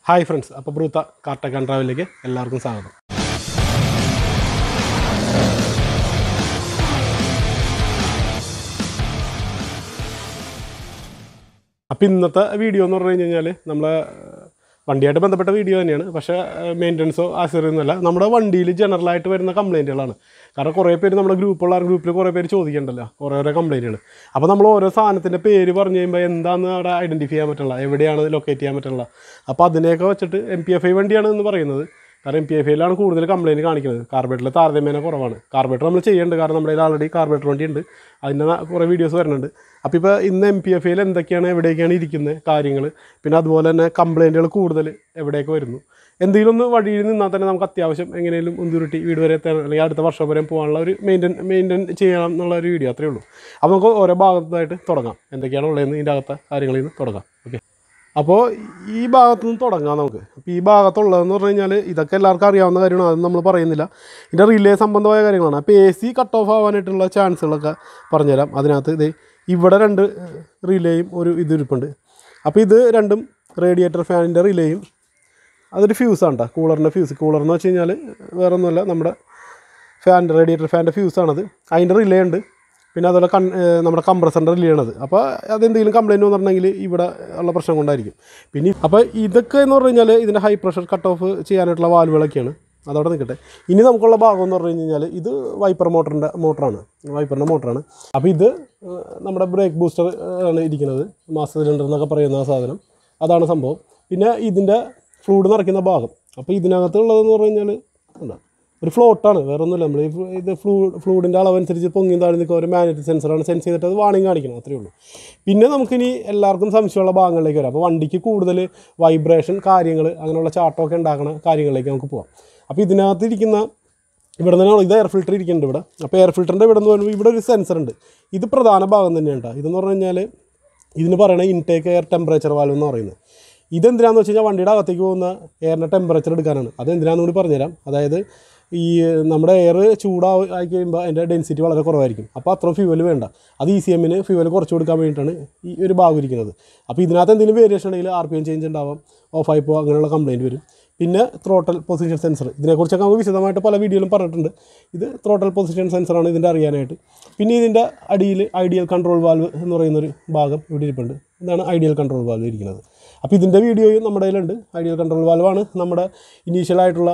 Hi friends അപ്പോൾ ബ്രൂത്ത കാർട്ടക്കാൻ ട്രാവലിലേക്ക് എല്ലാവർക്കും സ്വാഗതം അപ്പോൾ ഇന്നത്തെ വീഡിയോ എന്ന് പറഞ്ഞു കഴിഞ്ഞാൽ നമ്മളെ വണ്ടിയായിട്ട് ബന്ധപ്പെട്ട വീഡിയോ തന്നെയാണ് പക്ഷേ മെയിൻ്റനൻസോ ആശ്രയമൊന്നുമല്ല നമ്മുടെ വണ്ടിയിൽ ജനറലായിട്ട് വരുന്ന കംപ്ലൈൻറ്റുകളാണ് കാരണം കുറേ പേര് നമ്മുടെ ഗ്രൂപ്പുള്ള ഗ്രൂപ്പിൽ കുറേ പേര് ചോദിക്കണ്ടല്ലോ കുറേ ഓരോ കംപ്ലൈൻറ്റുകൾ അപ്പോൾ നമ്മൾ ഓരോ സാധനത്തിൻ്റെ പേര് പറഞ്ഞു കഴിയുമ്പോൾ എന്താണെന്ന് അവിടെ ഐഡൻറ്റിഫൈ ചെയ്യാൻ പറ്റില്ല എവിടെയാണ് ലൊക്കേറ്റ് ചെയ്യാൻ പറ്റില്ല അപ്പോൾ അതിനെയൊക്കെ വെച്ചിട്ട് എം പി എഫ് ഐ വണ്ടിയാണ് എന്ന് പറയുന്നത് കാരണം എം പി എഫ് ഐയിലാണ് കൂടുതൽ കംപ്ലയിൻറ്റ് കാണിക്കുന്നത് കാർബേറ്ററിൽ താരതമ്യേന കുറവാണ് കാർബേറ്റർ നമ്മൾ ചെയ്യേണ്ടത് കാരണം നമ്മുടെ കയ്യിൽ ആൾറെഡി കാർബേറ്റർ വണ്ടി ഉണ്ട് അതിൻ്റെ ന- കുറേ വീഡിയോസ് വരുന്നുണ്ട് അപ്പോൾ ഇപ്പോൾ ഇന്ന് എം പി എഫ് ഐയിൽ എന്തൊക്കെയാണ് എവിടേക്കാണ് ഇരിക്കുന്നത് കാര്യങ്ങൾ പിന്നെ അതുപോലെ തന്നെ കംപ്ലയിൻറ്റുകൾ കൂടുതൽ എവിടേക്ക് വരുന്നു എന്തെങ്കിലും ഒന്ന് വഴിയിൽ നിന്നാൽ തന്നെ നമുക്ക് അത്യാവശ്യം എങ്ങനെയും ഉന്തുരുട്ടി വീട് വരെ എത്താൻ അല്ലെങ്കിൽ അടുത്ത വർഷം വരെ പോകാനുള്ള ഒരു മെയിൻറ്റെയിൻ മെയിൻറ്റെയിൻ ചെയ്യണം എന്നുള്ള ഒരു വീഡിയോ അത്രേ ഉള്ളൂ അപ്പോൾ നമുക്ക് ഓരോ ഭാഗത്തായിട്ട് തുടങ്ങാം എന്തൊക്കെയാണ് ഉള്ളതെന്ന് ഇതിൻ്റെ അകത്തെ കാര്യങ്ങളിൽ നിന്ന് തുടങ്ങാം ഓക്കെ അപ്പോൾ ഈ ഭാഗത്തു നിന്ന് തുടങ്ങാം നമുക്ക് അപ്പോൾ ഈ ഭാഗത്തുള്ളതെന്ന് പറഞ്ഞു കഴിഞ്ഞാൽ ഇതൊക്കെ എല്ലാവർക്കും അറിയാവുന്ന കാര്യമാണ് അതൊന്നും നമ്മൾ പറയുന്നില്ല ഇതിൻ്റെ റിലേ സംബന്ധമായ കാര്യങ്ങളാണ് അപ്പോൾ എ സി കട്ട് ഓഫ് ആവാനായിട്ടുള്ള ചാൻസുകളൊക്കെ പറഞ്ഞുതരാം അതിനകത്ത് ഇത് ഇവിടെ രണ്ട് റിലേയും ഒരു ഇത് ഇരിപ്പുണ്ട് അപ്പോൾ ഇത് രണ്ടും റേഡിയേറ്റർ ഫാനിൻ്റെ റിലേയും അതൊരു ഫ്യൂസാണ് കേട്ടോ കൂളറിൻ്റെ ഫ്യൂസ് കൂളർ എന്ന് വെച്ച് കഴിഞ്ഞാൽ വേറെ ഒന്നുമല്ല നമ്മുടെ ഫാൻ റേഡിയേറ്റർ ഫാൻ്റെ ഫ്യൂസാണത് അതിൻ്റെ റിലേ ഉണ്ട് പിന്നെ അതുപോലെ കൺ ഏഹ് നമ്മുടെ കംപ്രസറിൻ്റെ റിലേ ആണത് അപ്പോൾ അതെന്തെങ്കിലും കംപ്ലയിൻറ്റ് വന്നിട്ടുണ്ടെങ്കിൽ ഇവിടെ ഉള്ള പ്രശ്നം കൊണ്ടായിരിക്കും പിന്നെ അപ്പോൾ ഇതൊക്കെ എന്ന് പറഞ്ഞു കഴിഞ്ഞാൽ ഇതിൻ്റെ ഹൈ പ്രഷർ കട്ട് ഓഫ് ചെയ്യാനായിട്ടുള്ള വാൽവുകളൊക്കെയാണ് അതവിടെ നിൽക്കട്ടെ ഇനി നമുക്കുള്ള ഭാഗം എന്ന് പറഞ്ഞു കഴിഞ്ഞാൽ ഇത് വൈപ്പർ മോട്ടറിൻ്റെ മോട്ടറാണ് വൈപ്പറിൻ്റെ മോട്ടറാണ് അപ്പോൾ ഇത് ഏഹ് നമ്മുടെ ബ്രേക്ക് ബൂസ്റ്റർ ആണ് ഇരിക്കുന്നത് മാസ്റ്റർ സിലിണ്ടർ എന്നൊക്കെ പറയുന്ന ആ സാധനം അതാണ് സംഭവം പിന്നെ ഇതിൻ്റെ ഫ്ലൂഡ് നിറയ്ക്കുന്ന ഭാഗം അപ്പോൾ ഇതിനകത്തുള്ളതെന്ന് പറഞ്ഞു കഴിഞ്ഞാൽ ഉണ്ട് ഒരു ഫ്ലോട്ടാണ് വേറെ ഒന്നുമില്ല നമ്മൾ ഈ ഫ്ലൂ- ഇത് ഫ്ലൂ ഫ്ലൂഡിൻ്റെ അളവനുസരിച്ച് പൊങ്ങി താഴെ നിൽക്കുക ഒരു മാഗ്നറ്റിക് സെൻസറാണ് സെൻസ് ചെയ്തിട്ട് അത് വാണിംഗ് കാണിക്കണം അത്രേ ഉള്ളൂ പിന്നെ നമുക്കിനി എല്ലാവർക്കും സംശയമുള്ള ഭാഗങ്ങളിലേക്ക് വരാം അപ്പോൾ വണ്ടിക്ക് കൂടുതൽ വൈബ്രേഷൻ കാര്യങ്ങൾ അങ്ങനെയുള്ള ചാട്ടമൊക്കെ ഉണ്ടാക്കുന്ന കാര്യങ്ങളിലേക്ക് നമുക്ക് പോകാം അപ്പോൾ ഇതിനകത്ത് ഇരിക്കുന്ന ഇവിടെ തന്നെയാണ് ഇത് എയർ ഫിൽറ്റർ ഇരിക്കുന്നുണ്ട് ഇവിടെ അപ്പോൾ എയർ ഫിൽറ്ററിൻ്റെ ഇവിടെ നിന്ന് പറയുമ്പോൾ ഇവിടെ ഒരു സെൻസർ ഉണ്ട് ഇത് പ്രധാന ഭാഗം തന്നെയാണ് കേട്ടോ ഇതെന്ന് പറഞ്ഞു കഴിഞ്ഞാൽ ഇതിന് പറയുന്നത് ഇൻടേക്ക് എയർ ടെമ്പറേച്ചർ വാൽവ് എന്ന് പറയുന്നത് ഇതെന്തിനാന്ന് വെച്ച് കഴിഞ്ഞാൽ വണ്ടിയുടെ അകത്തേക്ക് പോകുന്ന എയറിൻ്റെ ടെമ്പറേച്ചർ എടുക്കാനാണ് അതെന്തിനാന്ന് കൂടി പറഞ്ഞുതരാം അതായത് ഈ നമ്മുടെ എയർ ചൂടായി ആയി കഴിയുമ്പോൾ അതിൻ്റെ ഡെൻസിറ്റി വളരെ കുറവായിരിക്കും അപ്പോൾ അത്രയും ഫ്യൂവൽ വേണ്ട അത് ഇ സി എമ്മിന് ഫ്യൂവൽ കുറച്ച് കൊടുക്കാൻ വേണ്ടിയിട്ടാണ് ഈ ഒരു ഭാഗം ഇരിക്കുന്നത് അപ്പോൾ ഇതിനകത്ത് എന്തെങ്കിലും വേരിയേഷൻ ഉണ്ടെങ്കിൽ ആർ പി എം ചേഞ്ച് ഉണ്ടാവാം ഓഫായി പോകുക അങ്ങനെയുള്ള കംപ്ലയിൻറ്റ് വരും പിന്നെ ത്രോട്ടൽ പൊസിഷൻ സെൻസർ ഇതിനെക്കുറിച്ചൊക്കെ നമുക്ക് വിശദമായിട്ട് പല വീഡിയോയിലും പറഞ്ഞിട്ടുണ്ട് ഇത് ത്രോട്ടൽ പൊസിഷൻ സെൻസറാണ് ഇതിൻ്റെ അറിയാനായിട്ട് പിന്നെ ഇതിൻ്റെ അടിയിൽ ഐഡിയൽ കൺട്രോൾ വാൽവ് എന്ന് പറയുന്നൊരു ഭാഗം ഇവിടെ ഇരിപ്പുണ്ട് ഇതാണ് ഐഡിയൽ കൺട്രോൾ വാൽവ് ഇരിക്കുന്നത് അപ്പോൾ ഇതിൻ്റെ വീഡിയോയും നമ്മുടെ കയ്യിലുണ്ട് ഐഡിയൽ കൺട്രോൾ വാൽവാണ് നമ്മുടെ ഇനീഷ്യലായിട്ടുള്ള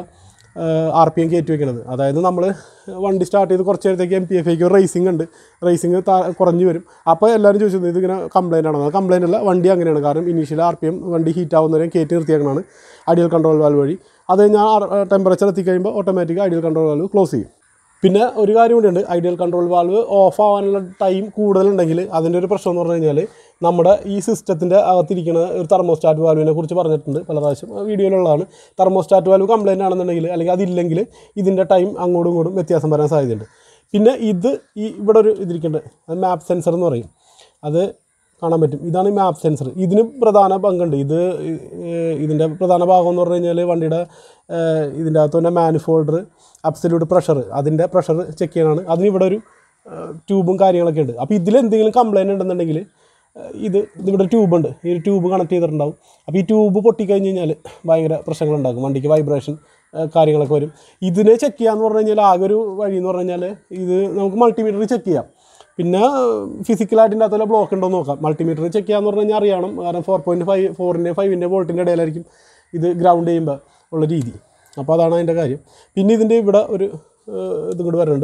ആർ പി എം കയറ്റി വെക്കുന്നത് അതായത് നമ്മൾ വണ്ടി സ്റ്റാർട്ട് ചെയ്ത് കുറച്ച് നേരത്തേക്ക് എം പി എഫ് ഐക്ക് റേസിംഗ് ഉണ്ട് റേസിംഗ് കുറഞ്ഞു വരും അപ്പോൾ എല്ലാവരും ചോദിച്ചത് ഇതിങ്ങനെ കംപ്ലൈൻ്റ് ആണോ കംപ്ലൈൻ്റ് അല്ല വണ്ടി അങ്ങനെയാണ് കാരണം ഇനീഷ്യൽ ആർ പി എം വണ്ടി ഹീറ്റ് ആവുന്നവരെയും കയറ്റി നിർത്തിയേക്കണതാണ് ഐഡിയൽ കൺട്രോൾ വാൽവ് വഴി അത് കഴിഞ്ഞാൽ ടെമ്പറേച്ചർ എത്തിക്കഴിയുമ്പോൾ automatic ideal control valve close ചെയ്യും പിന്നെ ഒരു കാര്യം കൂടി ഉണ്ട് ഐഡിയൽ കൺട്രോൾ വാൽവ് ഓഫ് ആവാനുള്ള ടൈം കൂടുതലുണ്ടെങ്കിൽ അതിൻ്റെ ഒരു പ്രശ്നം എന്ന് പറഞ്ഞു കഴിഞ്ഞാൽ നമ്മുടെ ഈ സിസ്റ്റത്തിൻ്റെ അകത്തിരിക്കുന്ന ഒരു തെർമോസ്റ്റാറ്റ് വാൽവിനെ കുറിച്ച് പറഞ്ഞിട്ടുണ്ട് പല പ്രാവശ്യം ആ വീഡിയോയിലുള്ളതാണ് തെർമോസ്റ്റാറ്റ് വാൽവ് കംപ്ലൈൻ്റ് ആണെന്നുണ്ടെങ്കിൽ അല്ലെങ്കിൽ അതില്ലെങ്കിൽ ഇതിൻ്റെ ടൈം അങ്ങോട്ടും ഇങ്ങോട്ടും വ്യത്യാസം വരാൻ സാധ്യതയുണ്ട് പിന്നെ ഇത് ഈ ഇവിടെ ഒരു ഇതിരിക്കേണ്ടത് അത് മാപ്പ് സെൻസർ എന്ന് പറയും അത് കാണാൻ പറ്റും ഇതാണ് ഈ മാപ്പ് സെൻസർ ഇതിന് പ്രധാന പങ്കുണ്ട് ഇത് ഏഹ്, ഇതിൻ്റെ പ്രധാന ഭാഗം എന്ന് പറഞ്ഞു കഴിഞ്ഞാൽ വണ്ടിയുടെ ഏഹ്, ഇതിൻ്റെ അകത്ത് തന്നെ മാനുഫോൾഡർ അബ്സല്യൂട്ട് പ്രഷർ അതിൻ്റെ പ്രഷർ ചെക്ക് ചെയ്യാനാണ് അതിന് ഇവിടെ ഒരു ഏഹ്, ട്യൂബും കാര്യങ്ങളൊക്കെ ഉണ്ട് അപ്പോൾ ഇതിൽ എന്തെങ്കിലും കംപ്ലൈൻറ്റ് ഉണ്ടെന്നുണ്ടെങ്കിൽ ഏഹ്, ഇത് ഇതിവിടെ ട്യൂബ് ഉണ്ട് ഈ ഒരു ട്യൂബ് കണക്ട് ചെയ്തിട്ടുണ്ടാവും അപ്പോൾ ഈ ട്യൂബ് പൊട്ടിക്കഴിഞ്ഞ് കഴിഞ്ഞാൽ ഭയങ്കര പ്രശ്നങ്ങളുണ്ടാകും വണ്ടിക്ക് വൈബ്രേഷൻ കാര്യങ്ങളൊക്കെ വരും ഇതിനെ ചെക്ക് ചെയ്യാന്ന് പറഞ്ഞു കഴിഞ്ഞാൽ ആകെ ഒരു വഴി എന്ന് പറഞ്ഞു കഴിഞ്ഞാൽ ഇത് നമുക്ക് മൾട്ടിമീറ്ററിൽ ചെക്ക് ചെയ്യാം പിന്നെ ഫിസിക്കലായിട്ട് ഇതിൻ്റെ അകത്തുള്ള ബ്ലോക്ക് ഉണ്ടോ എന്ന് നോക്കാം മൾട്ടിമീറ്റർ ചെക്ക് ചെയ്യാന്ന് പറഞ്ഞു കഴിഞ്ഞാൽ അറിയണം കാരണം ഫോർ പോയിൻറ്റ് ഫൈവ് ഫോറിൻ്റെ ഫൈവിൻ്റെ വോൾട്ടിൻ്റെ ഇടയിലായിരിക്കും ഇത് ഗ്രൗണ്ട് ചെയ്യുമ്പോൾ ഉള്ള രീതി അപ്പോൾ അതാണ് അതിൻ്റെ കാര്യം പിന്നെ ഇതിൻ്റെ ഇവിടെ ഒരു ഏഹ്, ഇതും കൂടി വരുന്നുണ്ട്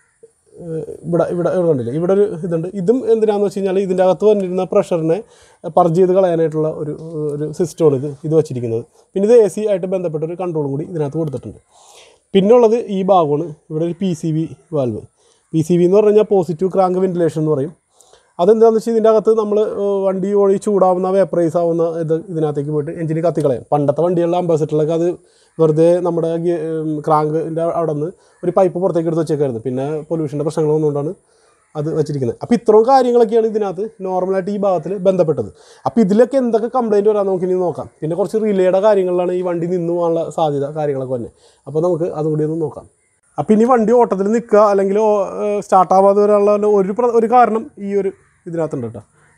ഏഹ്, ഇവിടെ ഇവിടെ ഇവിടെ കണ്ടില്ലേ ഇവിടെ ഒരു ഇതുണ്ട് ഇതും എന്തിനാന്ന് വെച്ച് കഴിഞ്ഞാൽ ഇതിൻ്റെ അകത്ത് വന്നിരുന്ന പ്രഷറിനെ പർജ് ചെയ്ത് കളയാനായിട്ടുള്ള ഒരു ഒരു സിസ്റ്റമാണ് ഇത് ഇത് വെച്ചിരിക്കുന്നത് പിന്നെ ഇത് എ സി ആയിട്ട് ബന്ധപ്പെട്ട ഒരു കൺട്രോളും കൂടി ഇതിനകത്ത് കൊടുത്തിട്ടുണ്ട് പിന്നെ ഉള്ളത് ഈ ഭാഗമാണ് ഇവിടെ ഒരു P C B valve P C B എന്ന് പറഞ്ഞു കഴിഞ്ഞാൽ പോസിറ്റീവ് ക്രാങ്ക് വെന്റിലേഷൻ എന്ന് പറയും അതെന്താണെന്ന് വെച്ചാൽ ഇതിൻ്റെ അകത്ത് നമ്മൾ വണ്ടി ഓടി ചൂടാവുന്ന വേപ്പറൈസ് ആവുന്ന ഇത് ഇതിനകത്തേക്ക് പോയിട്ട് എഞ്ചിന് കത്തിക്കളയും പണ്ടത്തെ വണ്ടികളിലെ അംബാസിഡറിലൊക്കെ അത് വെറുതെ നമ്മുടെ ക്രാങ്കിൻ്റെ അവിടെ നിന്ന് ഒരു പൈപ്പ് പുറത്തേക്ക് എടുത്ത് വെച്ചേക്കായിരുന്നു പിന്നെ പൊല്യൂഷൻ്റെ പ്രശ്നങ്ങൾ വന്നുകൊണ്ടാണ് അത് വെച്ചിരിക്കുന്നത് അപ്പോൾ ഇത്രയും കാര്യങ്ങളൊക്കെയാണ് ഇതിനകത്ത് നോർമലായിട്ട് ഈ ഭാഗത്തിൽ ബന്ധപ്പെട്ടത് അപ്പോൾ ഇതിലൊക്കെ എന്തൊക്കെ കംപ്ലയിൻറ്റ് വരാൻ നമുക്ക് ഇനി നോക്കാം പിന്നെ കുറച്ച് റിലേയുടെ കാര്യങ്ങളിലാണ് ഈ വണ്ടി നിന്ന് പോകാനുള്ള സാധ്യത കാര്യങ്ങളൊക്കെ തന്നെ അപ്പോൾ നമുക്ക് അതും കൂടി ഒന്ന് നോക്കാം അപ്പോൾ ഇനി വണ്ടി ഓട്ടത്തിൽ നിൽക്കുക അല്ലെങ്കിൽ സ്റ്റാർട്ട് ആവാതെ വരാനുള്ള ഒരു പ്ര- ഒരു കാരണം ഈ ഒരു ഇതിനകത്തുണ്ട് കേട്ടോ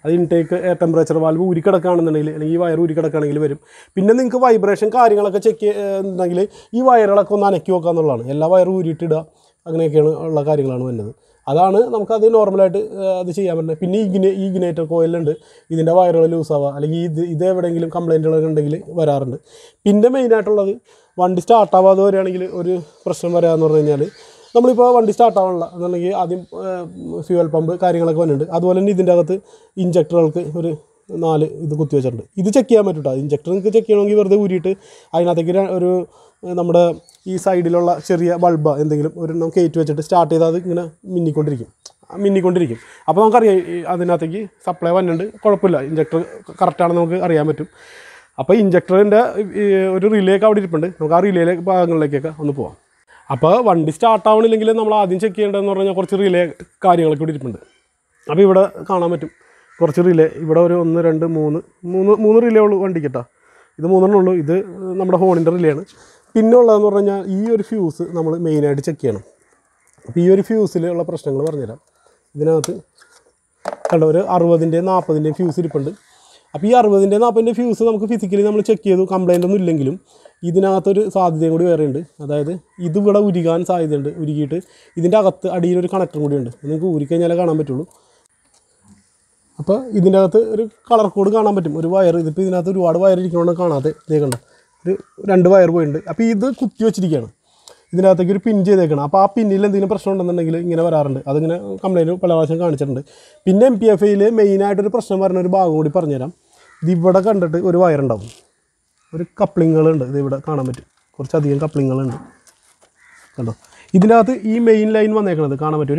അത് ഇൻടേക്ക് എയർ ടെമ്പറേച്ചർ വാൽവ് ഊരി കിടക്കുകയാണെന്നുണ്ടെങ്കിൽ അല്ലെങ്കിൽ ഈ വയർ ഊരി കിടക്കുകയാണെങ്കിൽ വരും പിന്നെ നിങ്ങൾക്ക് വൈബ്രേഷൻ കാര്യങ്ങളൊക്കെ ചെക്ക് ഉണ്ടെങ്കിൽ ഈ വയറുകളൊക്കെ ഒന്ന് അനക്കി നോക്കുക എന്നുള്ളതാണ് എല്ലാ വയറും ഊരിയിട്ടിടുക അങ്ങനെയൊക്കെയാണ് ഉള്ള കാര്യങ്ങളാണ് വരുന്നത് അതാണ് നമുക്കത് നോർമലായിട്ട് അത് ചെയ്യാൻ പറ്റുന്നത് പിന്നെ ഇഗ്നെ ഈ ഇഗ്നേറ്റർ കോയിലുണ്ട് ഇതിൻ്റെ വയറുകൾ ലൂസ് ആവുക അല്ലെങ്കിൽ ഇത് ഇത് എവിടെയെങ്കിലും കംപ്ലൈൻറ്റുകളൊക്കെ ഉണ്ടെങ്കിൽ വരാറുണ്ട് പിന്നെ മെയിനായിട്ടുള്ളത് വണ്ടി സ്റ്റാർട്ട് ആവാതെ വരികയാണെങ്കിൽ ഒരു പ്രശ്നം വരാമെന്ന് പറഞ്ഞു കഴിഞ്ഞാൽ നമ്മളിപ്പോൾ വണ്ടി സ്റ്റാർട്ട് ആവണില്ല എന്നുണ്ടെങ്കിൽ ആദ്യം ഫ്യൂവൽ പമ്പ് കാര്യങ്ങളൊക്കെ വന്നിട്ടുണ്ട് അതുപോലെ തന്നെ ഇതിൻ്റെ അകത്ത് ഇഞ്ചക്ടറുകൾക്ക് ഒരു നാല് ഇത് കുത്തി വെച്ചിട്ടുണ്ട് ഇത് ചെക്ക് ചെയ്യാൻ പറ്റും കേട്ടോ ഇഞ്ചക്ടർ നിങ്ങൾക്ക് ചെക്ക് ചെയ്യണമെങ്കിൽ വെറുതെ ഊരിയിട്ട് അതിനകത്തേക്ക് ര- ഒരു ഏഹ്, നമ്മുടെ ഈ സൈഡിലുള്ള ചെറിയ ബൾബ് എന്തെങ്കിലും ഒരെണ്ണം കയറ്റി വെച്ചിട്ട് സ്റ്റാർട്ട് ചെയ്താൽ അത് ഇങ്ങനെ മിന്നിക്കൊണ്ടിരിക്കും ആ, മിന്നിക്കൊണ്ടിരിക്കും അപ്പോൾ നമുക്കറിയാം ഈ അതിനകത്തേക്ക് സപ്ലൈ വന്നിട്ടുണ്ട് കുഴപ്പമില്ല ഇഞ്ചക്ടർ കറക്റ്റാണെന്ന് നമുക്ക് അറിയാൻ പറ്റും അപ്പോൾ ഇഞ്ചക്ടറിൻ്റെ ഒരു റിലേ ഒക്കെ അവിടെ ഇരിപ്പുണ്ട് നമുക്ക് ആ റിലേയിലെ ഭാഗങ്ങളിലേക്കൊക്കെ ഒന്ന് പോവാം അപ്പോൾ വണ്ടി സ്റ്റാർട്ട് ആവണില്ലെങ്കിൽ നമ്മൾ ആദ്യം ചെക്ക് ചെയ്യേണ്ടതെന്ന് പറഞ്ഞാൽ കുറച്ച് റിലേ കാര്യങ്ങളൊക്കെ ഇവിടെ ഇരിപ്പുണ്ട് അപ്പോൾ ഇവിടെ കാണാൻ പറ്റും കുറച്ച് റിലേ ഇവിടെ ഒരു ഒന്ന് രണ്ട് മൂന്ന് മൂന്ന് മൂന്ന് റിലേ ഉള്ളൂ വണ്ടിക്ക് കേട്ടോ ഇത് മൂന്നെണ്ണം ഉള്ളൂ ഇത് നമ്മുടെ ഹോണിൻ്റെ റിലേ ആണ് പിന്നെ ഉള്ളതെന്ന് പറഞ്ഞു കഴിഞ്ഞാൽ ഈ ഒരു ഫ്യൂസ് നമ്മൾ മെയിനായിട്ട് ചെക്ക് ചെയ്യണം അപ്പോൾ ഈ ഒരു ഫ്യൂസിൽ ഉള്ള പ്രശ്നങ്ങൾ പറഞ്ഞുതരാം ഇതിനകത്ത് കണ്ടോ ഒരു അറുപതിൻ്റെയും നാൽപ്പതിൻ്റെയും ഫ്യൂസ് ഇരിപ്പുണ്ട് അപ്പോൾ ഈ അറുപതിൻ്റെ നാൽപ്പതിൻ്റെ ഫ്യൂസ് നമുക്ക് ഫിസിക്കലി നമ്മൾ ചെക്ക് ചെയ്തു കംപ്ലൈൻ്റ് ഒന്നും ഇല്ലെങ്കിലും ഇതിനകത്തൊരു സാധ്യതയും കൂടി വേറെ ഉണ്ട് അതായത് ഇത് ഇവിടെ ഉരുകാൻ സാധ്യതയുണ്ട് ഉരുകിയിട്ട് ഇതിൻ്റെ അകത്ത് അടിയിലൊരു കണക്ടറും കൂടി ഉണ്ട് നിങ്ങൾക്ക് ഊരിക്കഴിഞ്ഞാലേ കാണാൻ പറ്റുള്ളൂ അപ്പോൾ ഇതിൻ്റെ അകത്ത് ഒരു കളർ കോഡ് കാണാൻ പറ്റും ഒരു വയർ ഇതിപ്പോൾ ഇതിനകത്ത് ഒരുപാട് വയർ ഇരിക്കണമെന്ന് കാണാതെ ഇതേ കണ്ട ഒരു രണ്ട് വയർ പോയിട്ടുണ്ട് അപ്പോൾ ഇത് കുത്തി വെച്ചിരിക്കുകയാണ് ഇതിനകത്തേക്ക് ഒരു പിൻ ചെയ്തേക്കണം അപ്പോൾ ആ പിന്നിൽ എന്തെങ്കിലും പ്രശ്നം ഉണ്ടെന്നുണ്ടെങ്കിൽ ഇങ്ങനെ വരാറുണ്ട് അതിങ്ങനെ കംപ്ലൈൻറ്റ് പല പ്രാവശ്യം കാണിച്ചിട്ടുണ്ട് പിന്നെ എം പി എഫ് ഐയിൽ മെയിനായിട്ടൊരു പ്രശ്നം വരുന്ന ഒരു ഭാഗം കൂടി പറഞ്ഞുതരാം ഇത് ഇവിടെ കണ്ടിട്ട് ഒരു വയറുണ്ടാവും ഒരു കപ്ലിങ്ങുകളുണ്ട് ഇത് ഇവിടെ കാണാൻ പറ്റും കുറച്ചധികം കപ്ലിങ്ങുകളുണ്ട് കണ്ടോ ഇതിനകത്ത് ഈ മെയിൻ ലൈൻ വന്നേക്കണത് കാണാൻ പറ്റും ഒരു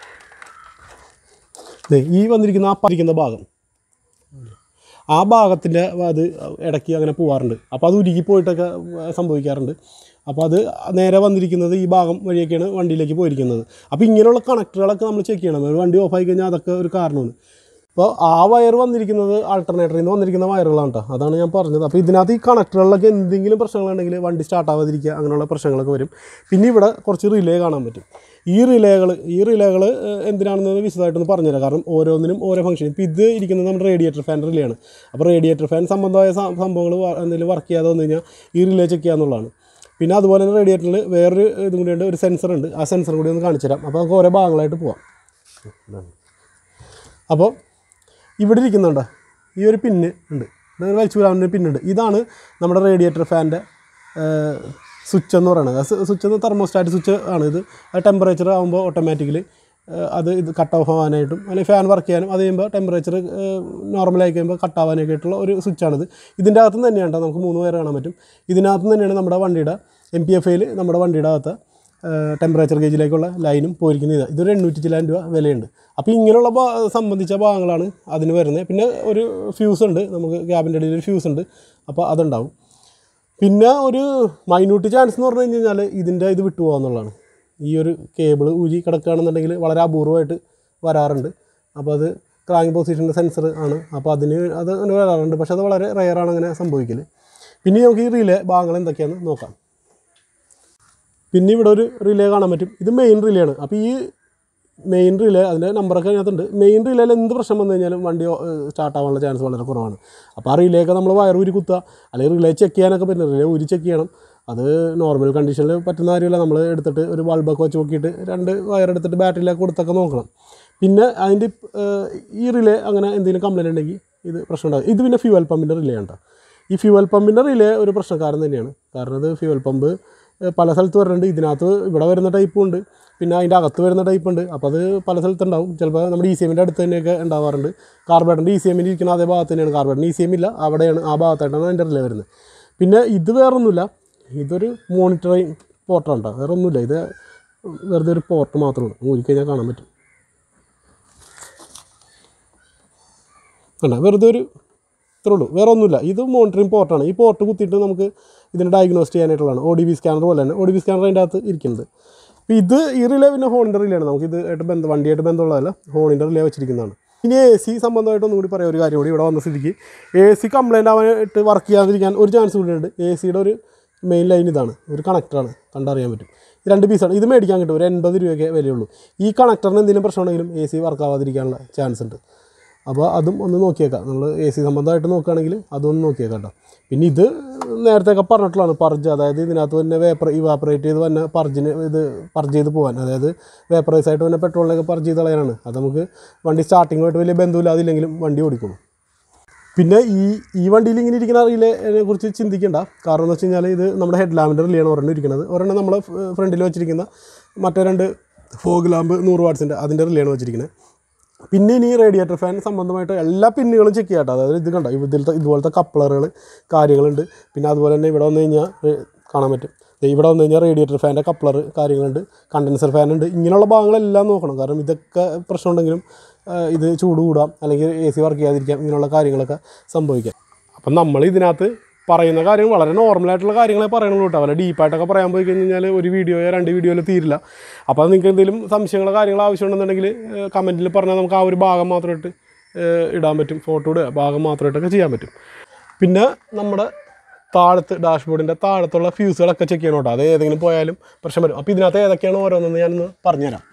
ദേ ഈ വന്നിരിക്കുന്ന ആ പരിക്കുന്ന ഭാഗം ആ ഭാഗത്തിൻ്റെ അത് ഇടയ്ക്ക് അങ്ങനെ പോവാറുണ്ട് അപ്പോൾ അത് ഉരുകി പോയിട്ടൊക്കെ സംഭവിക്കാറുണ്ട് അപ്പോൾ അത് നേരെ വന്നിരിക്കുന്നത് ഈ ഭാഗം വഴിയൊക്കെയാണ് വണ്ടിയിലേക്ക് പോയിരിക്കുന്നത് അപ്പോൾ ഇങ്ങനെയുള്ള കണക്ടറുകളൊക്കെ നമ്മൾ ചെക്ക് ചെയ്യണം ഒരു വണ്ടി ഓഫായി കഴിഞ്ഞാൽ അതൊക്കെ ഒരു കാരണമാണ് അപ്പോൾ ആ വയർ വന്നിരിക്കുന്നത് ആൾട്ടർനേറ്ററിൽ നിന്ന് വന്നിരിക്കുന്ന വയറുകളാണ് കേട്ടോ അതാണ് ഞാൻ പറഞ്ഞത് അപ്പോൾ ഇതിനകത്ത് ഈ കണക്ടറുകളിലൊക്കെ എന്തെങ്കിലും പ്രശ്നങ്ങളുണ്ടെങ്കിൽ വണ്ടി സ്റ്റാർട്ട് ആവാതിരിക്കുക അങ്ങനെയുള്ള പ്രശ്നങ്ങളൊക്കെ വരും പിന്നെ ഇവിടെ കുറച്ച് റിലേ കാണാൻ പറ്റും ഈ റിലേകൾ ഈ റിലേകൾ എന്തിനാണെന്ന് വിശദമായിട്ടൊന്ന് പറഞ്ഞുതരാം കാരണം ഓരോന്നിനും ഓരോ ഫംഗ്ഷൻ ഇപ്പോൾ ഇത് ഇരിക്കുന്നത് നമ്മുടെ റേഡിയേറ്റർ ഫാൻ റിലേ ആണ് അപ്പോൾ റേഡിയേറ്റർ ഫാൻ സംബന്ധമായ സ- സംഭവങ്ങൾ വ- എന്തെങ്കിലും വർക്ക് ചെയ്യാതെ വന്നു കഴിഞ്ഞാൽ ഈ റിലേ ചെക്ക് ചെയ്യുക എന്നുള്ളതാണ് പിന്നെ അതുപോലെ തന്നെ റേഡിയേറ്ററിൽ വേറൊരു ഇതും കൂടിയുണ്ട് ഒരു സെൻസർ ഉണ്ട് ആ സെൻസർ കൂടി ഒന്ന് കാണിച്ചു തരാം അപ്പോൾ നമുക്ക് ഓരോ ഭാഗങ്ങളായിട്ട് പോവാം അപ്പോൾ ഇവിടെ ഇരിക്കുന്നുണ്ട് ഈ ഒരു പിന്ന് ഉണ്ട് ഇത് വലിച്ചു വിടാവുന്ന ഒരു പിന്നുണ്ട് ഇതാണ് നമ്മുടെ റേഡിയേറ്റർ ഫാൻ്റെ സ്വിച്ച് എന്ന് പറയുന്നത് സ്വിച്ച് എന്ന് തെർമോസ്റ്റാറ്റ് സ്വിച്ച് ആണ് ഇത് ടെമ്പറേച്ചർ ആകുമ്പോൾ ഓട്ടോമാറ്റിക്കലി അത് ഇത് കട്ട് ഓഫ് ആവാനായിട്ടും അല്ലെങ്കിൽ ഫാൻ വർക്ക് ചെയ്യാനും അത് കഴിയുമ്പോൾ ടെമ്പറേച്ചർ നോർമലായി കഴിയുമ്പോൾ കട്ട് ആവാനൊക്കെ ആയിട്ടുള്ള ഒരു സ്വിച്ചാണിത് ഇതിൻ്റെ അകത്ത് നിന്ന് തന്നെയാണ് ട്ടോ നമുക്ക് മൂന്ന് പേര് കാണാൻ പറ്റും ഇതിനകത്ത് നിന്ന് തന്നെയാണ് നമ്മുടെ വണ്ടിയുടെ എം പി എഫ് ഐയിൽ നമ്മുടെ വണ്ടിയുടെ അകത്ത് ടെമ്പറേച്ചർ ഗേജിലേക്കുള്ള ലൈനും പോയിരിക്കുന്ന ഇതാണ് ഇതൊരു എണ്ണൂറ്റി ചില്ലായിരം രൂപ വിലയുണ്ട് അപ്പോൾ ഇങ്ങനെയുള്ള ഭാ സംബന്ധിച്ച ഭാഗങ്ങളാണ് അതിന് വരുന്നത് പിന്നെ ഒരു ഫ്യൂസ് ഉണ്ട് നമുക്ക് ക്യാബിൻ്റെ ഇടയിൽ ഒരു ഫ്യൂസ് ഉണ്ട് അപ്പോൾ അതുണ്ടാവും പിന്നെ ഒരു മൈന്യൂട്ട് ചാൻസ് എന്ന് പറഞ്ഞു കഴിഞ്ഞാൽ ഇതിൻ്റെ ഇത് വിട്ടു പോകാന്നുള്ളതാണ് ഈ ഒരു കേബിൾ ഊരി കിടക്കുകയാണെന്നുണ്ടെങ്കിൽ വളരെ അപൂർവമായിട്ട് വരാറുണ്ട് അപ്പോൾ അത് ക്രാങ് പൊസിഷൻ്റെ സെൻസർ ആണ് അപ്പോൾ അതിന് അത് അങ്ങനെ വരാറുണ്ട് പക്ഷേ അത് വളരെ റെയറാണ് അങ്ങനെ സംഭവിക്കൽ പിന്നെ നമുക്ക് ഈ റിലേ ഭാഗങ്ങൾ എന്തൊക്കെയാണെന്ന് നോക്കാം പിന്നെ ഇവിടെ ഒരു റിലേ കാണാൻ പറ്റും ഇത് മെയിൻ റിലേ ആണ് അപ്പോൾ ഈ മെയിൻ റിലേ അതിൻ്റെ നമ്പറൊക്കെ അതിനകത്തുണ്ട് മെയിൻ റിലേയിൽ എന്ത് പ്രശ്നം വന്നു കഴിഞ്ഞാലും വണ്ടി സ്റ്റാർട്ട് ആവാനുള്ള ചാൻസ് വളരെ കുറവാണ് അപ്പോൾ ആ റിലേക്ക് നമ്മൾ വയർ ഊരി കുത്തുക അല്ലെങ്കിൽ റിലേ ചെക്ക് ചെയ്യാനൊക്കെ പറ്റും റിലേ ഊരി ചെക്ക് ചെയ്യണം അത് നോർമൽ കണ്ടീഷനിൽ പറ്റുന്ന കാര്യമല്ല നമ്മൾ എടുത്തിട്ട് ഒരു ബൾബൊക്കെ വെച്ച് നോക്കിയിട്ട് രണ്ട് വയർ എടുത്തിട്ട് ബാറ്ററിയിലേക്ക് കൊടുത്തൊക്കെ നോക്കണം പിന്നെ അതിൻ്റെ ഏഹ്, ഈ റിലേ അങ്ങനെ എന്തെങ്കിലും കംപ്ലൈൻറ്റ് ഉണ്ടെങ്കിൽ ഇത് പ്രശ്നം ഉണ്ടാകും ഇത് പിന്നെ ഫ്യൂവൽ പമ്പിൻ്റെ റിലേ ആണ് ട്ടോ. ഈ ഫ്യൂവൽ പമ്പിൻ്റെ റിലേ ഒരു പ്രശ്നക്കാരൻ തന്നെയാണ് കാരണം ഇത് ഫ്യൂവൽ പമ്പ് ഏഹ്, പല സ്ഥലത്ത് വരുന്നുണ്ട് ഇതിനകത്ത് ഇവിടെ വരുന്ന ടൈപ്പും ഉണ്ട് പിന്നെ അതിൻ്റെ അകത്ത് വരുന്ന ടൈപ്പ് ഉണ്ട് അപ്പോൾ അത് പല സ്ഥലത്തുണ്ടാവും ചിലപ്പോൾ നമ്മുടെ ഇ സി എമ്മിൻ്റെ അടുത്ത് തന്നെയൊക്കെ ഉണ്ടാവാറുണ്ട് കാർബേറ്ററിൻ്റെ ഇ സി എമ്മിൽ ഇരിക്കുന്ന അതേ ഭാഗത്ത് തന്നെയാണ് കാർബേറ്ററിന് ഇ സി എം ഇല്ല അവിടെയാണ് ആ ഭാഗത്തായിട്ടാണ് അതിൻ്റെ റിലേ വരുന്നത് പിന്നെ ഇത് വേറൊന്നുമില്ല ഇതൊരു മോണിറ്ററിങ് പോർട്ടാണ് കേട്ടോ വേറെ ഒന്നുമില്ല ഇത് വെറുതെ ഒരു പോർട്ട് മാത്രമാണ് ഊരിക്കഴിഞ്ഞാൽ കാണാൻ പറ്റും കണ്ട വെറുതെ ഒരു ഇത്രേ ഉള്ളൂ വേറെ ഒന്നുമില്ല ഇത് മോണിറ്ററിങ് പോർട്ടാണ് ഈ പോർട്ട് കുത്തിയിട്ട് നമുക്ക് ഇതിനെ ഡയഗ്നോസ് ചെയ്യാനായിട്ടുള്ളതാണ് ഒ ഡി ബി സ്കാനർ പോലെ തന്നെ ഒ ഡി ബി സ്കാനർ അതിൻ്റെ അകത്ത് ഇരിക്കുന്നത് അപ്പോൾ ഇത് ഈ റിലേ പിന്നെ ഹോണിൻ്റെ റിലേയാണ് നമുക്ക് ഇത് ആയിട്ട് ബന്ധം വണ്ടിയായിട്ട് ബന്ധമുള്ളതല്ല ഹോണിൻ്റെ റിലേ വെച്ചിരിക്കുന്നതാണ് ഇനി എ സി സംബന്ധമായിട്ട് ഒന്നും കൂടി പറയാം ഒരു കാര്യം കൂടി ഇവിടെ വന്ന സ്ഥിതിക്ക് എ സി കംപ്ലൈൻ്റ് ആവാനായിട്ട് വർക്ക് ചെയ്യാതിരിക്കാൻ ഒരു ചാൻസ് കൂടി ഉണ്ട് എ സിയുടെ ഒരു മെയിൻ ലൈൻ ഇതാണ് ഒരു കണക്ടറാണ് കണ്ടറിയാൻ പറ്റും ഇത് രണ്ട് പീസാണ് ഇത് മേടിക്കാൻ കിട്ടും ഒരു എൺപത് രൂപയൊക്കെ വിലയുള്ളൂ ഈ കണക്ടറിന് എന്തെങ്കിലും പ്രശ്നം ഉണ്ടെങ്കിലും എ സി വർക്ക് ആവാതിരിക്കാനുള്ള ചാൻസ് ഉണ്ട് അപ്പോൾ അതും ഒന്ന് നോക്കിയേക്കാം നമ്മൾ എ സി സംബന്ധമായിട്ട് നോക്കുകയാണെങ്കിൽ അതൊന്ന് നോക്കിയേക്കാം കേട്ടോ പിന്നെ ഇത് നേരത്തെയൊക്കെ പറഞ്ഞിട്ടുള്ളതാണ് പർജ് അതായത് ഇതിനകത്ത് തന്നെ വേപ്പർ ഇവാപ്പറേറ്റ് ചെയ്ത് തന്നെ പർജിന് ഇത് പർജ് ചെയ്ത് പോകാൻ അതായത് വേപ്പറൈസ് ആയിട്ട് തന്നെ പെട്രോളിലേക്ക് പർജ് ചെയ്ത് കളയാനാണ് അത് നമുക്ക് വണ്ടി സ്റ്റാർട്ടിങ്ങുമായിട്ട് വലിയ ബന്ധമില്ല അതില്ലെങ്കിലും വണ്ടി ഓടിക്കും പിന്നെ ഈ ഈ വണ്ടിയിൽ ഇങ്ങനെ ഇരിക്കുന്ന റിലേ കുറിച്ച് ചിന്തിക്കേണ്ട കാരണം എന്ന് വെച്ച് കഴിഞ്ഞാൽ ഇത് നമ്മുടെ ഹെഡ് ലാമ്പിൻ്റെ റിലേയാണ് ഒരെണ്ണം ഇരിക്കുന്നത് ഒരെണ്ണം നമ്മൾ ഫ്രണ്ടിൽ വെച്ചിരിക്കുന്ന മറ്റേ രണ്ട് ഫോഗ് ലാമ്പ് നൂറ് വാട്ട്സിൻ്റെ അതിൻ്റെ റിലേയാണ് വെച്ചിരിക്കുന്നത് പിന്നെ ഇനി റേഡിയേറ്റർ ഫാൻ സംബന്ധമായിട്ട് എല്ലാ പിന്നുകളും ചെക്ക് ചെയ്യാട്ടോ അതായത് ഇത് കണ്ടോ ഇതിലത്തെ ഇതുപോലത്തെ കപ്ലറുകൾ കാര്യങ്ങളുണ്ട് പിന്നെ അതുപോലെ തന്നെ ഇവിടെ വന്നു കഴിഞ്ഞാൽ ഏ, കാണാൻ പറ്റും ദേ ഇവിടെ വന്നു കഴിഞ്ഞാൽ റേഡിയേറ്റർ ഫാൻ്റെ കപ്ലർ കാര്യങ്ങളുണ്ട് കണ്ടൻസർ ഫാൻ ഉണ്ട് ഇങ്ങനെയുള്ള ഭാഗങ്ങളെല്ലാം നോക്കണം കാരണം ഇതൊക്കെ പ്രശ്നമുണ്ടെങ്കിലും ആ, ഇത് ചൂട് കൂടാം അല്ലെങ്കിൽ എ സി വർക്ക് ചെയ്യാതിരിക്കാം ഇങ്ങനെയുള്ള കാര്യങ്ങളൊക്കെ സംഭവിക്കാം അപ്പം നമ്മൾ ഇതിനകത്ത് പറയുന്ന കാര്യം വളരെ നോർമലായിട്ടുള്ള കാര്യങ്ങളെ പറയണുള്ളൂ കേട്ടോ വല്ല ഡീപ്പായിട്ടൊക്കെ പറയാൻ പോയി കഴിഞ്ഞാൽ ഒരു വീഡിയോയോ രണ്ട് വീഡിയോയിലോ തീരില്ല അപ്പോൾ നിങ്ങൾക്ക് എന്തെങ്കിലും സംശയങ്ങളോ കാര്യങ്ങളോ ആവശ്യമുണ്ടെന്നുണ്ടെങ്കിൽ കമൻറ്റിൽ പറഞ്ഞാൽ നമുക്ക് ആ ഒരു ഭാഗം മാത്രമായിട്ട് ഏഹ്, ഇടാൻ പറ്റും ഫോട്ടോ ഇടുക ഭാഗം മാത്രമായിട്ടൊക്കെ ചെയ്യാൻ പറ്റും പിന്നെ നമ്മുടെ താഴത്ത് ഡാഷ്ബോർഡിൻ്റെ താഴത്തുള്ള ഫ്യൂസുകളൊക്കെ ചെക്ക് ചെയ്യണം കേട്ടോ അത് ഏതെങ്കിലും പോയാലും പ്രശ്നം വരും അപ്പോൾ ഇതിനകത്ത് ഏതൊക്കെയാണ് ഓരോന്നെന്ന് ഞാനൊന്ന് പറഞ്ഞുതരാം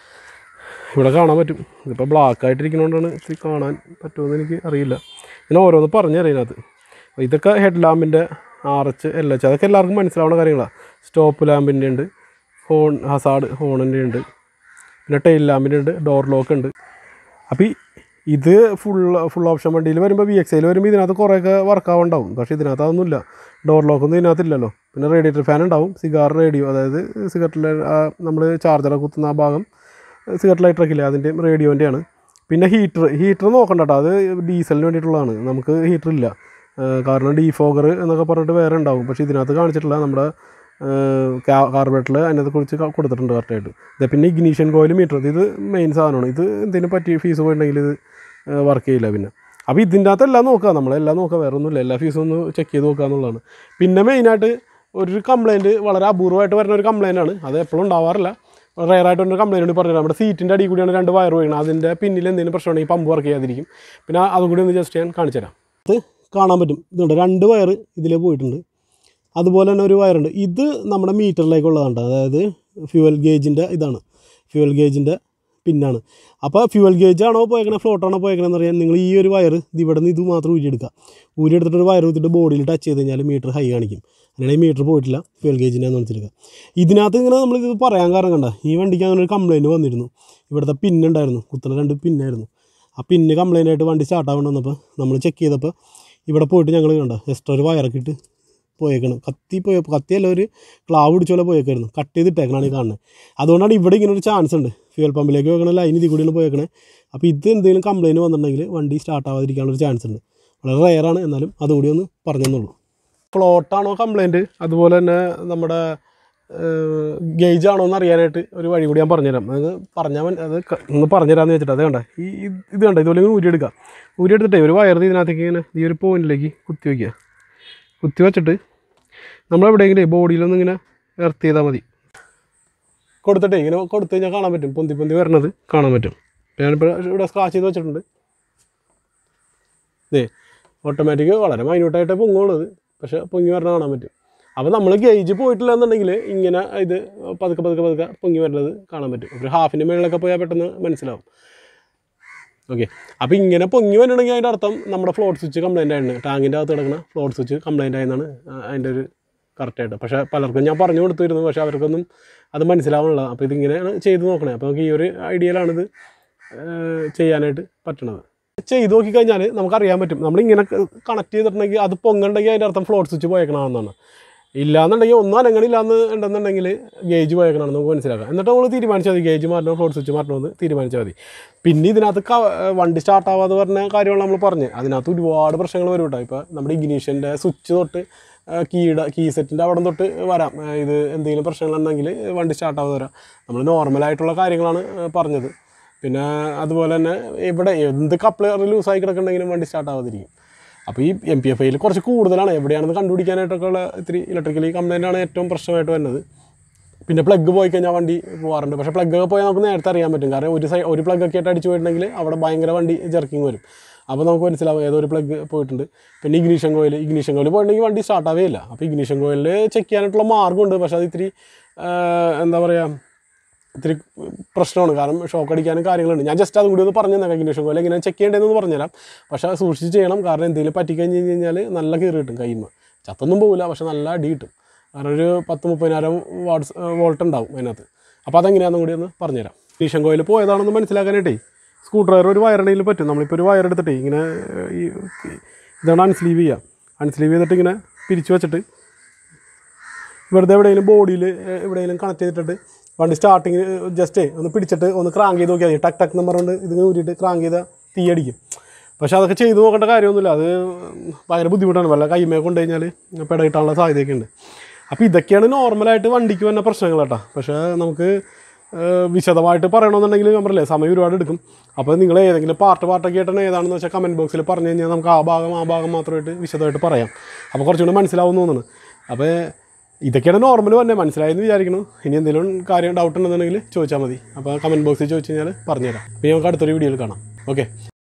ഇവിടെ കാണാൻ പറ്റും ഇതിപ്പോൾ ബ്ലാക്ക് ആയിട്ടിരിക്കുന്നതുകൊണ്ടാണ് ഇത്തിരി കാണാൻ പറ്റുമെന്ന് എനിക്ക് അറിയില്ല ഞാൻ ഓരോന്ന് പറഞ്ഞു തരാം ഇതിനകത്ത് അപ്പോൾ ഇതൊക്കെ ഹെഡ് ലാമ്പിൻ്റെ ആർ എച്ച് എൽ എച്ച് അതൊക്കെ എല്ലാവർക്കും മനസ്സിലാവുന്ന കാര്യങ്ങളാണ് സ്റ്റോപ്പ് ലാമ്പിൻ്റെ ഉണ്ട് ഹോൺ ഹസാഡ് ഹോണിൻ്റെ ഉണ്ട് പിന്നെ ടെയിൽ ലാമ്പിൻ്റെ ഉണ്ട് ഡോർ ലോക്ക് ഉണ്ട് അപ്പോൾ ഈ ഇത് ഫുൾ ഫുൾ ഓപ്ഷൻ വണ്ടിയിൽ വരുമ്പോൾ വി എക്സ് ഐയിൽ വരുമ്പോൾ ഇതിനകത്ത് കുറേയൊക്കെ വർക്ക് ആവുണ്ടാവും പക്ഷേ ഇതിനകത്ത് അതൊന്നുമില്ല ഡോർ ലോക്കൊന്നും ഇതിനകത്തില്ലല്ലോ പിന്നെ റേഡിയേറ്റർ ഫാൻ ഉണ്ടാവും സിഗാർ റേഡിയോ അതായത് സിഗരറ്റിൽ നമ്മൾ ചാർജറൊക്കെ കുത്തുന്ന ആ ഭാഗം സിഗരറ്റ് ലൈറ്ററൊക്കെ ഇല്ലേ അതിൻ്റെയും റേഡിയോൻ്റെയാണ് പിന്നെ ഹീറ്റർ ഹീറ്റർ നോക്കണ്ട കേട്ടോ അത് ഡീസലിന് വേണ്ടിയിട്ടുള്ളതാണ് നമുക്ക് ഹീറ്റർ ഇല്ല ഏഹ് കാരണം ഡീഫോഗർ എന്നൊക്കെ പറഞ്ഞിട്ട് വേറെ ഉണ്ടാവും പക്ഷേ ഇതിനകത്ത് കാണിച്ചിട്ടില്ല നമ്മുടെ കാർബറേറ്ററിൽ അതിനകത്ത് കുറിച്ച് ക- കൊടുത്തിട്ടുണ്ട് കറക്റ്റായിട്ട് ഇത് പിന്നെ ഇഗ്നീഷ്യൻ കോയിൽ മീറ്റർ ഇത് മെയിൻ സാധനമാണ് ഇത് എന്തിനും പറ്റി ഫീസ് പോയിട്ടുണ്ടെങ്കിൽ ഇത് വർക്ക് ചെയ്യില്ല പിന്നെ അപ്പോൾ ഇതിൻ്റെ അകത്ത് എല്ലാം നോക്കുക നമ്മളെല്ലാം നോക്കുക വേറെ ഒന്നുമില്ല എല്ലാ ഫീസും ഒന്ന് ചെക്ക് ചെയ്ത് നോക്കുക എന്നുള്ളതാണ് പിന്നെ മെയിനായിട്ട് ഒരു കംപ്ലയിൻറ്റ് വളരെ അപൂർവമായിട്ട് വരുന്ന ഒരു കംപ്ലയിൻ്റ് ആണ് അത് എപ്പോഴും ഉണ്ടാവാറില്ല റയറായിട്ട് ഒരു കംപ്ലയിൻറ്റ് കൂടി പറഞ്ഞുതരാം നമ്മുടെ സീറ്റിൻ്റെ അടിയിൽ കൂടിയാണ് രണ്ട് വയർ വീണത് അതിൻ്റെ പിന്നിൽ എന്തെങ്കിലും പ്രശ്നമുണ്ടെങ്കിൽ പമ്പ് വർക്ക് ചെയ്യാതിരിക്കും പിന്നെ അതും കൂടി ഒന്ന് ജസ്റ്റ് ഞാൻ കാണിച്ചു തരാം ഇത് കാണാൻ പറ്റും ഇതുണ്ട് രണ്ട് വയർ ഇതിൽ പോയിട്ടുണ്ട് അതുപോലെ തന്നെ ഒരു വയറുണ്ട് ഇത് നമ്മുടെ മീറ്ററിലേക്കുള്ളതാണ് അതായത് ഫ്യൂവൽ ഗേജിൻ്റെ ഇതാണ് ഫ്യൂവൽ ഗേജിൻ്റെ പിന്നാണ് അപ്പോൾ ഫ്യൂവൽ ഗേജ് ആണോ പോയേക്കണേ ഫ്ലോട്ടാണോ പോയേക്കണമെന്ന് അറിയാൻ നിങ്ങൾ ഈ ഒരു വയർ ഇത് ഇവിടെ നിന്ന് ഇത് മാത്രം ഊരിയെടുക്കുക ഊരിയെടുത്തിട്ട് ഒരു വയർ കുത്തിയിട്ട് ബോഡിയിൽ ടച്ച് ചെയ്ത് കഴിഞ്ഞാൽ മീറ്റർ ഹൈ കാണിക്കും അങ്ങനെയാണെങ്കിൽ മീറ്റർ പോയിട്ടില്ല ഫ്യൂവൽ ഗേജിൻ്റെ എടുത്തിരിക്കുക ഇതിനകത്ത് ഇങ്ങനെ നമ്മൾ ഇത് പറയാൻ കാരണം കണ്ട ഈ വണ്ടിക്ക് അങ്ങനെ ഒരു കംപ്ലയിൻറ്റ് വന്നിരുന്നു ഇവിടുത്തെ പിന്നുണ്ടായിരുന്നു കുത്തണ രണ്ട് പിന്നായിരുന്നു ആ പിന്ന് കംപ്ലയിൻ്റ് ആയിട്ട് വണ്ടി സ്റ്റാർട്ട് ആവേണ്ടി വന്നപ്പോൾ നമ്മൾ ചെക്ക് ചെയ്തപ്പോൾ ഇവിടെ പോയിട്ട് ഞങ്ങൾ കണ്ട എക്സ്ട്രാ ഒരു വയറൊക്കെ ഇട്ട് പോയേക്കണം കത്തി പോയ കത്തിയല്ല ഒരു ക്ലാവ് പിടിച്ച പോലെ പോയേക്കായിരുന്നു കട്ട് ചെയ്തിട്ടേക്കണാണ് ഈ കാണുന്നത് അതുകൊണ്ടാണ് ഇവിടെ ഇങ്ങനെ ഒരു ചാൻസ് ഉണ്ട് ഫ്യൂൽ പമ്പിലേക്ക് വെക്കണ ലൈൻ ഇതിൽ കൂടിയാണ് പോയേക്കണേ അപ്പോൾ ഇത് എന്തെങ്കിലും കംപ്ലയിൻറ്റ് വന്നിട്ടുണ്ടെങ്കിൽ വണ്ടി സ്റ്റാർട്ട് ആവാതിരിക്കാനുള്ള ചാൻസ് ഉണ്ട് വളരെ റയറാണ് എന്നാലും അതുകൂടി ഒന്ന് പറഞ്ഞെന്നുള്ളൂ ഫ്ലോട്ടാണോ കംപ്ലയിൻറ്റ് അതുപോലെ തന്നെ നമ്മുടെ ഗേജ് ആണോ എന്ന് അറിയാനായിട്ട് ഒരു വഴി കൂടി ഞാൻ പറഞ്ഞുതരാം അത് പറഞ്ഞാൽ മതി അത് ക- ഒന്ന് പറഞ്ഞുതരാമെന്ന് വെച്ചിട്ട് അത് കണ്ട ഈ ഇത് ഇത് കണ്ട ഇതുപോലെ ഇങ്ങനെ ഊരിയെടുക്കുക ഊരിയെടുത്തിട്ടേ ഒരു വയർ ഇതിനകത്തേക്ക് ഇങ്ങനെ ഈ ഒരു പോയിന്റിലേക്ക് കുത്തി വയ്ക്കുക കുത്തി വെച്ചിട്ട് നമ്മളെവിടെയെങ്കിലും ബോഡിയിലൊന്നും ഇങ്ങനെ എർത്ത് ചെയ്താൽ മതി കൊടുത്തിട്ടേ ഇങ്ങനെ കൊടുത്തു കഴിഞ്ഞാൽ കാണാൻ പറ്റും പൊന്തി പൊന്തി വരണത് കാണാൻ പറ്റും ഞാനിപ്പോൾ ഇവിടെ സ്ക്രാച്ച് ചെയ്ത് വെച്ചിട്ടുണ്ട് ഇതേ ഓട്ടോമാറ്റിക് വളരെ മൈന്യൂട്ടായിട്ടേ പൊങ്ങുള്ളത് പക്ഷേ പൊങ്ങി വരണ കാണാൻ പറ്റും അപ്പോൾ നമ്മൾ ഗേജ് പോയിട്ടില്ല എന്നുണ്ടെങ്കിൽ ഇങ്ങനെ ഇത് പതുക്കെ പതുക്കെ പതുക്കെ പൊങ്ങി വരുന്നത് കാണാൻ പറ്റും ഒരു ഹാഫിൻ്റെ മുകളിലൊക്കെ പോയാൽ പെട്ടെന്ന് മനസ്സിലാവും ഓക്കെ അപ്പോൾ ഇങ്ങനെ പൊങ്ങി വരണമെങ്കിൽ അതിൻ്റെ അർത്ഥം നമ്മുടെ ഫ്ലോട്ട് സ്വിച്ച് കംപ്ലൈൻ്റ് ആയിരുന്നു ടാങ്കിൻ്റെ അകത്ത് കിടക്കുന്ന ഫ്ലോട്ട് സ്വിച്ച് കംപ്ലൈൻ്റ് ആയെന്നാണ് ആ, അതിൻ്റെ ഒരു കറക്റ്റായിട്ട് പക്ഷേ പലർക്കും ഞാൻ പറഞ്ഞു കൊടുത്തിരുന്നു പക്ഷേ അവർക്കൊന്നും അത് മനസ്സിലാവണില്ല അപ്പോൾ ഇതിങ്ങനെയാണ് ചെയ്ത് നോക്കണേ അപ്പോൾ നമുക്ക് ഈ ഒരു ഐഡിയയിലാണിത് ഏഹ്, ചെയ്യാനായിട്ട് പറ്റണത് ചെയ്ത് നോക്കിക്കഴിഞ്ഞാൽ നമുക്കറിയാൻ പറ്റും നമ്മളിങ്ങനെ കണക്ട് ചെയ്തിട്ടുണ്ടെങ്കിൽ അത് പൊങ്ങണ്ടെങ്കിൽ അതിൻ്റെ അർത്ഥം ഫ്ലോട്ട് സ്വിച്ച് പോയേക്കണമെന്നാണ് ഇല്ലാന്നുണ്ടെങ്കിൽ ഒന്നും അനങ്ങണില്ലാന്ന് ഉണ്ടെന്നുണ്ടെങ്കിൽ ഗേജ് പോയേക്കണമെന്ന് നമുക്ക് മനസ്സിലാക്കാം എന്നിട്ട് നമ്മൾ തീരുമാനിച്ചാൽ മതി ഗേജ് മാറ്റണോ ഫ്ലോട്ട് സ്വിച്ച് മാറ്റണമെന്ന് തീരുമാനിച്ചാൽ മതി പിന്നെ ഇതിനകത്ത് ക- വണ്ടി സ്റ്റാർട്ട് ആവാതെ പറഞ്ഞ കാര്യമാണ് നമ്മൾ പറഞ്ഞത് അതിനകത്ത് ഒരുപാട് പ്രശ്നങ്ങൾ വരും കേട്ടോ ഇപ്പോൾ നമ്മുടെ ഇഗ്നീഷ്യൻ്റെ സ്വിച്ച് തൊട്ട് കീയുടെ കീ സെറ്റിൻ്റെ അവിടെ തൊട്ട് വരാം ആ, ഇത് എന്തെങ്കിലും പ്രശ്നങ്ങളുണ്ടെങ്കിൽ വണ്ടി സ്റ്റാർട്ട് ആവാതെ വരാം നമ്മൾ നോർമലായിട്ടുള്ള കാര്യങ്ങളാണ് ആ, പറഞ്ഞത് പിന്നെ അതുപോലെ തന്നെ ഇവിടെ എന്ത് കപ്ലർ ലൂസായി കിടക്കുന്നുണ്ടെങ്കിലും വണ്ടി സ്റ്റാർട്ട് ആവാതിരിക്കും അപ്പോൾ ഈ എം പി എഫ് ഐയിൽ കുറച്ച് കൂടുതലാണ് എവിടെയാണെന്ന് കണ്ടുപിടിക്കാനായിട്ടൊക്കെ ഉള്ള ഇത്തിരി ഇലക്ട്രിക്കലി കംപ്ലൈൻ്റ് ആണ് ഏറ്റവും പ്രശ്നമായിട്ട് വരുന്നത് പിന്നെ പ്ലഗ് പോയി കഴിഞ്ഞാൽ വണ്ടി പോകാറുണ്ട് പക്ഷേ പ്ലഗ് ഒക്കെ പോയാൽ നമുക്ക് നേരത്തെ അറിയാൻ പറ്റും കാരണം ഒരു സൈ ഒരു പ്ലഗ് ഒക്കെ ആയിട്ട് അടിച്ച് പോയിട്ടുണ്ടെങ്കിൽ അവിടെ ഭയങ്കര വണ്ടി ജർക്കിങ് വരും അപ്പോൾ നമുക്ക് മനസ്സിലാവും ഏതോ ഒരു പ്ലഗ് പോയിട്ടുണ്ട് പിന്നെ ഇഗ്നീഷൻ കോയിൽ ഇഗ്നീഷൻ കോയിൽ പോയിട്ടുണ്ടെങ്കിൽ വണ്ടി സ്റ്റാർട്ട് ആവേയില്ല അപ്പോൾ ഇഗ്നീഷൻ കോയിൽ ചെക്ക് ചെയ്യാനായിട്ടുള്ള മാർഗ്ഗമുണ്ട് പക്ഷേ അത് ഇത്തിരി ആ, എന്താ പറയുക ഇത്തിരി പ്രശ്നമാണ് കാരണം ഷോക്ക് അടിക്കാനും കാര്യങ്ങളുണ്ട് ഞാൻ ജസ്റ്റ് അതും കൂടി ഒന്ന് പറഞ്ഞു തന്നെ ഇഗ്നിഷൻ കോയിൽ എങ്ങനെ ചെക്ക് ചെയ്യേണ്ടതെന്ന് പറഞ്ഞുതരാം പക്ഷേ സൂക്ഷിച്ച് ചെയ്യണം കാരണം എന്തെങ്കിലും പറ്റിക്കഴിഞ്ഞ് കഴിഞ്ഞ് കഴിഞ്ഞാൽ നല്ല കീറി കിട്ടും കയ്യിൽ നിന്ന് ചത്തൊന്നും പോകില്ല പക്ഷെ നല്ല അടി കിട്ടും കാരണം ഒരു പത്ത് മുപ്പതിനായിരം വാട്ട്സ് വോൾട്ട് ഉണ്ടാവും അതിനകത്ത് അപ്പോൾ അതെങ്ങനെയാണെന്നും കൂടി ഒന്ന് പറഞ്ഞുതരാം ഇഗ്നിഷൻ കോയിൽ പോയതാണെന്ന് മനസ്സിലാക്കാനായിട്ടേ സ്ക്രൂ ഡ്രൈവർ ഒരു വയറിടയിൽ പറ്റും നമ്മളിപ്പോൾ ഒരു വയർ എടുത്തിട്ട് ഇങ്ങനെ ഈ ഇതാണ് അൺസ്ലീവ് ചെയ്യുക അൺസ്ലീവ് ചെയ്തിട്ട് ഇങ്ങനെ പിരിച്ചു വെച്ചിട്ട് വെറുതെ എവിടെയെങ്കിലും ബോഡിയിൽ എവിടെയെങ്കിലും കണക്ട് ചെയ്തിട്ട് വണ്ടി സ്റ്റാർട്ടിങ് ജസ്റ്റ് ഒന്ന് പിടിച്ചിട്ട് ഒന്ന് ക്രാങ്ക് ചെയ്ത് നോക്കിയാൽ മതി ടക്ക് ടക്ക് എന്ന് പറഞ്ഞുകൊണ്ട് ഇതിങ്ങനെ ഊരിയിട്ട് ക്രാങ്ക് ചെയ്താൽ തീ അടിക്കും പക്ഷേ അതൊക്കെ ചെയ്ത് നോക്കേണ്ട കാര്യമൊന്നുമില്ല അത് ഭയങ്കര ബുദ്ധിമുട്ടാണ് വല്ല കൈമേ കൊണ്ട് കഴിഞ്ഞാൽ പിടകിട്ടാനുള്ള സാധ്യതയൊക്കെ ഉണ്ട് അപ്പോൾ ഇതൊക്കെയാണ് നോർമലായിട്ട് വണ്ടിക്ക് വന്ന പ്രശ്നങ്ങൾ കേട്ടോ പക്ഷേ നമുക്ക് ഏഹ്, വിശദമായിട്ട് പറയണമെന്നുണ്ടെങ്കിൽ ഞാൻ പറയില്ലേ സമയം ഒരുപാട് എടുക്കും അപ്പോൾ നിങ്ങൾ ഏതെങ്കിലും പാർട്ട് പാർട്ടൊക്കെ ആയിട്ടാണ് ഏതാണെന്ന് വെച്ചാൽ കമൻറ്റ് ബോക്സിൽ പറഞ്ഞു കഴിഞ്ഞാൽ നമുക്ക് ആ ഭാഗം ആ ഭാഗം മാത്രമായിട്ട് വിശദമായിട്ട് പറയാം അപ്പോൾ കുറച്ചുകൂടി മനസ്സിലാവുമെന്ന് തോന്നുന്നു അപ്പോൾ ഇതൊക്കെയാണ് നോർമൽ തന്നെ മനസ്സിലായെന്ന് വിചാരിക്കണം ഇനി എന്തെങ്കിലും കാര്യം ഡൗട്ട് ഉണ്ടെന്നുണ്ടെങ്കിൽ ചോദിച്ചാൽ മതി അപ്പോൾ കമൻറ്റ് ബോക്സിൽ ചോദിച്ചു കഴിഞ്ഞാൽ പറഞ്ഞുതരാം അപ്പോൾ നമുക്ക് അടുത്തൊരു വീഡിയോയിൽ കാണാം ഓക്കെ